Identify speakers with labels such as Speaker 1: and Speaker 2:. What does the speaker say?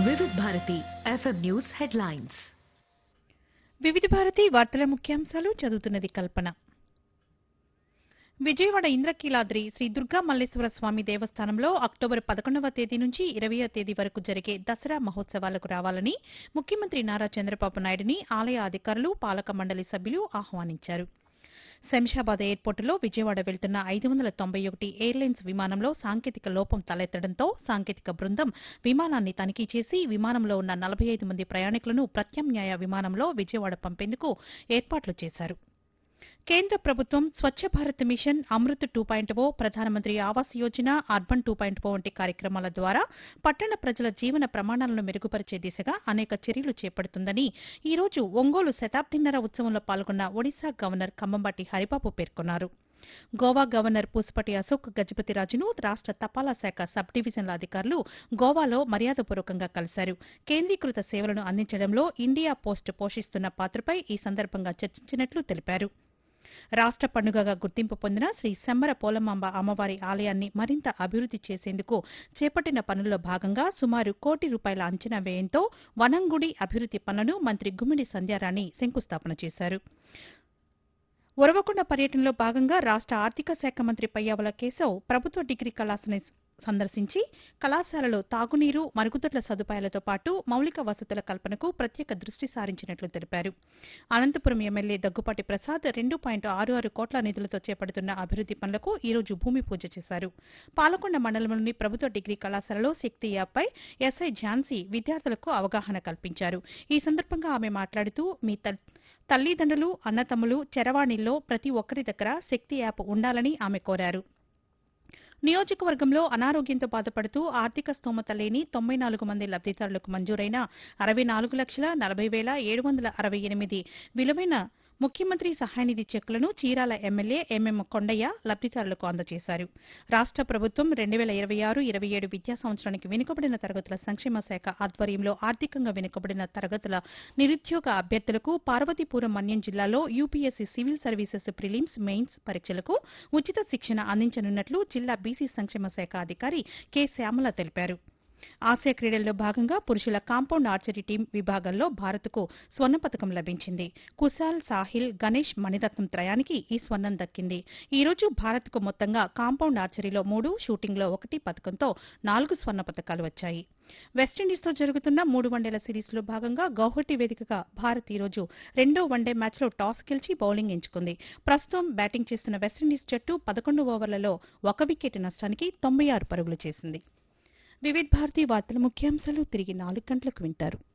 Speaker 1: వివిధ Bharati FM news headlines
Speaker 2: వివిధ భారతి వార్తల ముఖ్యాంశాలు చదువుతున్నది కల్పన విజయవాడ ఇంద్రకీలాద్రి శ్రీ దుర్గా మల్లేశ్వర స్వామి దేవస్థానంలో అక్టోబర్ పదకొండవ తేదీ నుంచి ఇరవయో తేదీ వరకు జరిగే దసరా మహోత్సవాలకు రావాలని ముఖ్యమంత్రి నారా చంద్రబాబు నాయుడిని ఆలయ అధికారులు పాలక మండలి సభ్యులు ఆహ్వానించారు శంషాబాద్ ఎయిర్పోర్టులో విజయవాడ వెళ్తున్న ఐదు వందల తొంభై ఒకటి ఎయిర్లైన్స్ విమానంలో సాంకేతిక లోపం తలెత్తడంతో సాంకేతిక బృందం విమానాన్ని తనిఖీ చేసి విమానంలో ఉన్న నలభై ఐదు మంది ప్రయాణికులను ప్రత్యామ్నాయ విమానంలో విజయవాడ పంపేందుకు ఏర్పాట్లు చేశారు కేంద్ర ప్రభుత్వం స్వచ్ఛ Bharat machine Amrit two point ఓ ప్రధానమంత్రి Awas Yojana urban two point ఓ వంటి కార్యక్రమాల ద్వారా పట్టణ ప్రజల జీవన ప్రమాణాలను మెరుగుపరిచే దిశగా అనేక చర్యలు చేపడుతుందని ఈ రోజు ఒంగోలు శతాబ్దిన్నర ఉత్సవంలో పాల్గొన్న ఒడిశా గవర్నర్ కంబంబాటి హరిబాబు పేర్కొన్నారు గోవా గవర్నర్ పూసపటి అశోక్ గజపతిరాజును రాష్ట తపాలా శాఖ సబ్ డివిజన్ల అధికారులు గోవాలో మర్యాదపూర్వకంగా కలిశారు కేంద్రీకృత సేవలను అందించడంలో ఇండియా పోస్ట్ పోషిస్తున్న పాత్రపై ఈ సందర్భంగా చర్చించినట్లు తెలిపారు రాష్ట పండుగగా గుర్తింపు పొందిన శ్రీ సెమ్మర పోలమాంబ అమ్మవారి ఆలయాన్ని మరింత అభివృద్ది చేసేందుకు చేపట్టిన పనుల్లో భాగంగా సుమారు కోటి రూపాయల అంచనా వ్యయంతో వనంగుడి అభివృద్ది పనులను మంత్రి గుమ్మిడి సంధ్యారాణి శంకుస్థాపన చేశారు ఉరవకొండ పర్యటనలో భాగంగా రాష్ట ఆర్థిక శాఖ మంత్రి పయ్యావుల కేశవ్ ప్రభుత్వ డిగ్రీ కళాశాలని సందర్శించి కళాశాలలో తాగునీరు మరుగుదొడ్ల సదుపాయాలతో పాటు మౌలిక వసతుల కల్పనకు ప్రత్యేక దృష్టి సారించినట్లు తెలిపారు అనంతపురం ఎమ్మెల్యే దగ్గుపాటి ప్రసాద్ రెండు పాయింట్ ఆరు ఆరు కోట్ల నిధులతో చేపడుతున్న అభివృద్ది పనులకు ఈ రోజు భూమి పూజ చేశారు పాలకొండ మండలంలోని ప్రభుత్వ డిగ్రీ కళాశాలలో శక్తి యాప్పై ఎస్ఐ ఝాన్సీ విద్యార్థులకు అవగాహన కల్పించారు ఈ సందర్భంగా ఆమె మాట్లాడుతూ మీ తల్- తల్లిదండ్రులు అన్నతమ్ములు చరవాణిల్లో ప్రతి ఒక్కరి దగ్గర శక్తి యాప్ ఉండాలని ఆమె కోరారు నియోజకవర్గంలో అనారోగ్యంతో బాధపడుతూ ఆర్థిక స్తోమత లేని తొంభై నాలుగు మంది లబ్దిదారులకు మంజూరైన అరవై నాలుగు లక్షల నలభై వేల ఏడు వందల అరవై ఎనిమిది విలువైన ముఖ్యమంత్రి సహాయనిధి చెక్కులను చీరాల ఎమ్మెల్యే ఎంఎం కొండయ్య లబ్దిదారులకు అందజేశారు రాష్ట ప్రభుత్వం రెండు వేల ఇరవై ఆరు ఇరవై ఏడు విద్యా సంవత్సరానికి వెనుకబడిన తరగతుల సంక్షేమ శాఖ ఆధ్వర్యంలో ఆర్థికంగా వెనుకబడిన తరగతుల నిరుద్యోగ అభ్యర్థులకు పార్వతీపురం మన్యం జిల్లాలో UPSC civil services prelims mains పరీక్షలకు ఉచిత శిక్షణ అందించనున్నట్లు జిల్లా బీసీ సంక్షేమ శాఖ అధికారి కె శ్యామల తెలిపారు ఆసియా క్రీడల్లో భాగంగా పురుషుల కాంపౌండ్ ఆర్చరీ టీం విభాగంలో భారత్కు స్వర్ణ పథకం లభించింది కుశాల్ సాహిల్ గణేష్ మణిరత్నం త్రయానికి ఈ స్వర్ణం దక్కింది ఈ రోజు భారత్కు మొత్తంగా కాంపౌండ్ ఆర్చరీలో మూడు షూటింగ్లో ఒకటి పథకంతో నాలుగు స్వర్ణ పథకాలు వచ్చాయి వెస్టిండీస్తో జరుగుతున్న మూడు వన్డేల సిరీస్లో భాగంగా గౌహటి వేదికగా భారత్ ఈ రోజు రెండో వన్డే మ్యాచ్లో టాస్ గెలిచి బౌలింగ్ ఎంచుకుంది ప్రస్తుతం బ్యాటింగ్ చేస్తున్న వెస్టిండీస్ జట్టు పదకొండు ఓవర్లలో ఒక వికెట్ నష్టానికి తొంభై ఆరు పరుగులు చేసింది వివిధ్ భారతి వార్తల ముఖ్యాంశాలు తిరిగి నాలుగు గంటలకు వింటారు